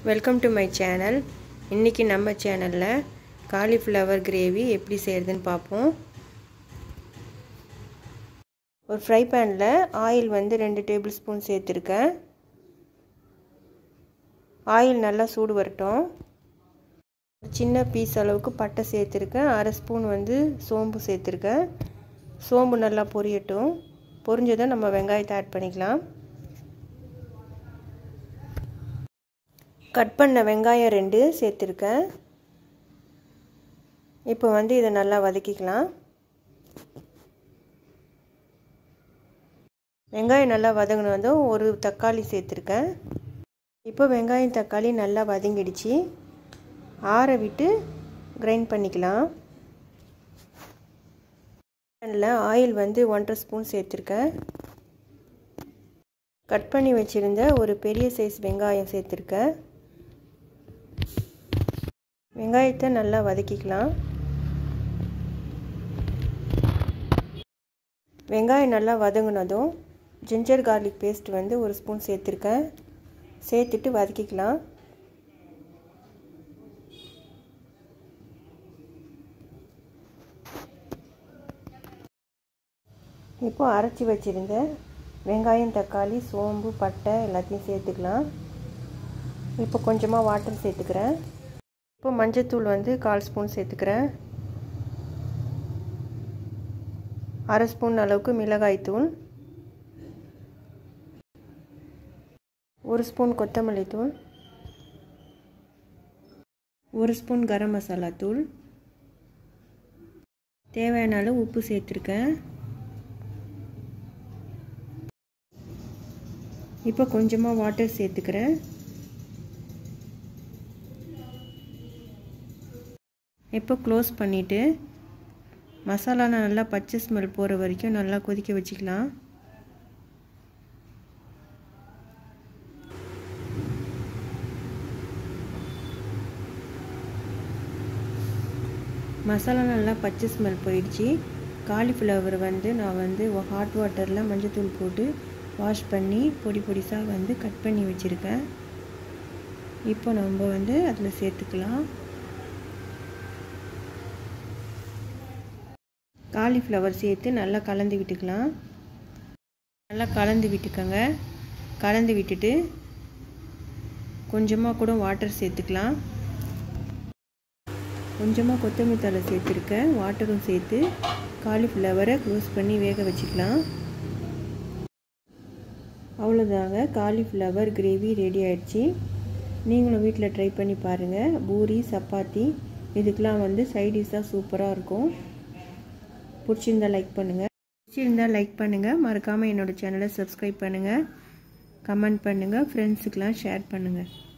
welcome to my channel இன்றைக்கி நம்ம சேனலில் காலிஃப்ளவர் கிரேவி எப்படி செய்கிறதுன்னு பார்ப்போம் ஒரு ஃப்ரை பேனில் ஆயில் வந்து ரெண்டு டேபிள் ஸ்பூன் சேர்த்துருக்கேன் ஆயில் நல்லா சூடு வரட்டும் சின்ன பீஸ் அளவுக்கு பட்டை சேர்த்துருக்கேன் அரை ஸ்பூன் வந்து சோம்பு சேர்த்துருக்கேன் சோம்பு நல்லா பொரியட்டும் பொரிஞ்சதும் நம்ம வெங்காயத்தை ஆட் பண்ணிக்கலாம் கட் பண்ண வெங்காயம் ரெண்டு சேர்த்துருக்கேன் இப்போ வந்து இதை நல்லா வதக்கிக்கலாம் வெங்காயம் நல்லா வதங்கினதும் ஒரு தக்காளி சேர்த்துருக்கேன் இப்போ வெங்காயம் தக்காளி நல்லா வதங்கிடுச்சு ஆற விட்டு கிரைண்ட் பண்ணிக்கலாம் பேனில் ஆயில் வந்து ஒன்றரை ஸ்பூன் சேர்த்துருக்கேன் கட் பண்ணி வச்சுருந்த ஒரு பெரிய சைஸ் வெங்காயம் சேர்த்துருக்கேன் வெங்காயத்தை நல்லா வதக்கிக்கலாம் வெங்காயம் நல்லா வதங்கினதும் ஜிஞ்சர் கார்லிக் பேஸ்ட் வந்து ஒரு ஸ்பூன் சேர்த்துருக்கேன் சேர்த்துட்டு வதக்கிக்கலாம் இப்போ அரைச்சி வச்சுருந்த வெங்காயம் தக்காளி சோம்பு பட்டை எல்லாத்தையும் சேர்த்துக்கலாம் இப்போ கொஞ்சமாக வாட்டர் சேர்த்துக்கிறேன் இப்போ மஞ்சத்தூள் வந்து கால் ஸ்பூன் சேர்த்துக்கிறேன் அரை ஸ்பூன் அளவுக்கு மிளகாய் தூள் ஒரு ஸ்பூன் கொத்தமல்லி தூள் ஒரு ஸ்பூன் கரம் மசாலா தூள் தேவையான அளவு உப்பு சேர்த்துருக்கேன் இப்போ கொஞ்சமாக வாட்டர் சேர்த்துக்கிறேன் இப்போ க்ளோஸ் பண்ணிவிட்டு மசாலா நல்லா பச்சை ஸ்மெல் போகிற வரைக்கும் நல்லா கொதிக்க வச்சுக்கலாம் மசாலா நல்லா பச்சை ஸ்மெல் போயிடுச்சு காலிஃப்ளவர் வந்து நான் வந்து ஹாட் வாட்டரில் மஞ்சத்தூள் போட்டு வாஷ் பண்ணி பொடி பொடிசாக வந்து கட் பண்ணி வச்சுருக்கேன் இப்போ நம்ம வந்து அதில் சேர்த்துக்கலாம் காலிஃப்ளவர் சேர்த்து நல்லா கலந்து விட்டுக்கலாம் நல்லா கலந்து விட்டுக்கோங்க கலந்து விட்டுட்டு கொஞ்சமாக கூட வாட்டர் சேர்த்துக்கலாம் கொஞ்சமாக கொத்தமல்லி தலை சேர்த்துருக்கேன் வாட்டரும் சேர்த்து காலிஃப்ளவரை க்ளோஸ் பண்ணி வேக வச்சுக்கலாம் அவ்வளோதாங்க காலிஃப்ளவர் கிரேவி ரெடி ஆயிடுச்சு நீங்களும் வீட்டில் ட்ரை பண்ணி பாருங்கள் பூரி சப்பாத்தி இதுக்கெலாம் வந்து சைடிஷாக சூப்பராக இருக்கும் பிடிச்சிருந்தா லைக் பண்ணுங்கள் பிடிச்சிருந்தா லைக் பண்ணுங்கள் மறக்காமல் என்னோடய சேனலை சப்ஸ்கிரைப் பண்ணுங்கள் கமெண்ட் பண்ணுங்கள் ஃப்ரெண்ட்ஸுக்கெலாம் ஷேர் பண்ணுங்கள்